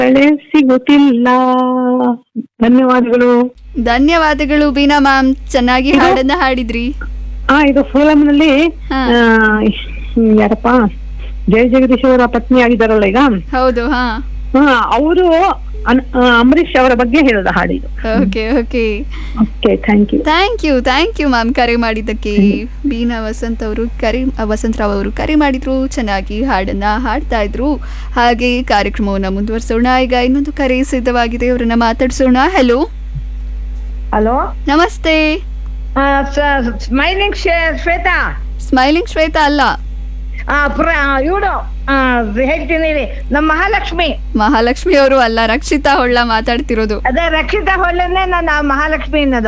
ಕಳೆ ಸಿಗುತ್ತಿಲ್ಲ ಧನ್ಯವಾದಗಳು ಧನ್ಯವಾದಗಳು ಬೀನಾ ಮ್ಯಾಮ್ ಚೆನ್ನಾಗಿ ಹಾಡನ್ನ ಹಾಡಿದ್ರಿ ಹಾ ಇದು ಫಿಲಮ್ ನಲ್ಲಿ ಹಾ. ಆ, ಯಾರಪ್ಪ ಜಯ ಜಗದೀಶ್ ಅವರ ಪತ್ನಿ ಆಗಿದಾರಲ್ಲ ಈಗ ಹೌದು ಹಾ ಹಾ ಅವರು ಅಂಬರೀಶ್ ಅವರ ಬಗ್ಗೆ ಹೇಳಿದ ಹಾಡಿದು okay okay okay thank you thank you thank you ma'am ಕರೆ ಮಾಡಿದ್ದಕ್ಕೆ ಬೀನಾ ವಸಂತ್ ಅವರು ಕರೆ ವಸಂತರಾವ್ ಅವರು ಕರೆ ಮಾಡಿದ್ರು ಚೆನ್ನಾಗಿ ಹಾಡನ್ನ ಹಾಡ್ತಾ ಇದ್ರು ಹಾಗೆ ಕಾರ್ಯಕ್ರಮವನ್ನ ಮುಂದುವರಿಸೋಣ ಈಗ ಇನ್ನೊಂದು ಕರೆ ಸಿದ್ಧವಾಗಿದೆ ಅವರನ್ನ ಮಾತಾಡ್ಸೋಣ ಹಲೋ ಹಲೋ ನಮಸ್ತೆ ಸ್ಮೈಲಿಂಗ್ ಶ್ವೇತಾ ಸ್ಮೈಲಿಂಗ್ ಶ್ವೇತಾ ಅಲ್ಲ ಇವಳು ಹೇಳ್ತೀನಿ ರೀ ನಮ್ಮ ಮಹಾಲಕ್ಷ್ಮಿ ಮಹಾಲಕ್ಷ್ಮಿ ಅವರು ಅಲ್ಲ ರಕ್ಷಿತಾ ಹೊಳ್ಳ ಮಾತಾಡ್ತಿರೋದು ಅದೇ ರಕ್ಷಿತಾ ಹೊಳ್ಳನೆ ನಾನು ಮಹಾಲಕ್ಷ್ಮಿ ಅನ್ನೋದು